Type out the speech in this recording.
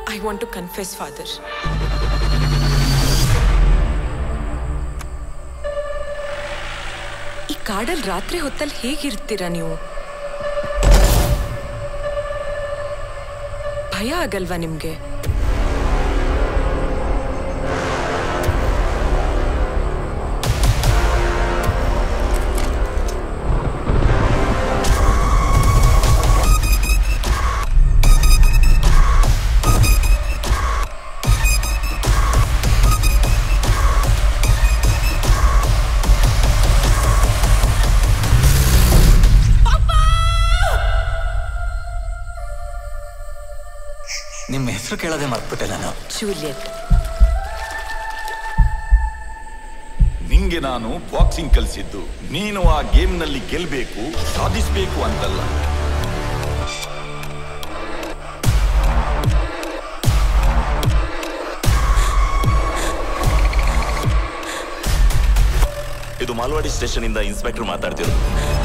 I want to confess father ಈ ಕಾಡಲ್ಲಿ ರಾತ್ರಿ ಹೊತ್ತಲ್ಲಿ ಹೇಗಿರ್ತೀರಾ ನೀವು ಭಯ ಆಗಲ್ವಾ ನಿಮ್ಗೆ ನಿಮ್ಮ ಹೆಸರು ಕೇಳೋದೇ ಮರ್ತ್ಬಿಟ್ಟೆ ನಾನು ಜೂಲಿಯಟ್ ನಿಂಗೆ ನಾನು ಬಾಕ್ಸಿಂಗ್ ಕಲಿಸಿದ್ದು ನೀನು ಆ ಗೇಮ್ನಲ್ಲಿ ಗೆಲ್ಬೇಕು ಸಾಧಿಸ್ಬೇಕು ಅಂತಲ್ಲ ಇದು ಮಾಲ್ವಾಡಿ ಸ್ಟೇಷನ್ ಇಂದ ಇನ್ಸ್ಪೆಕ್ಟರ್ ಮಾತಾಡ್ತಿರೋದು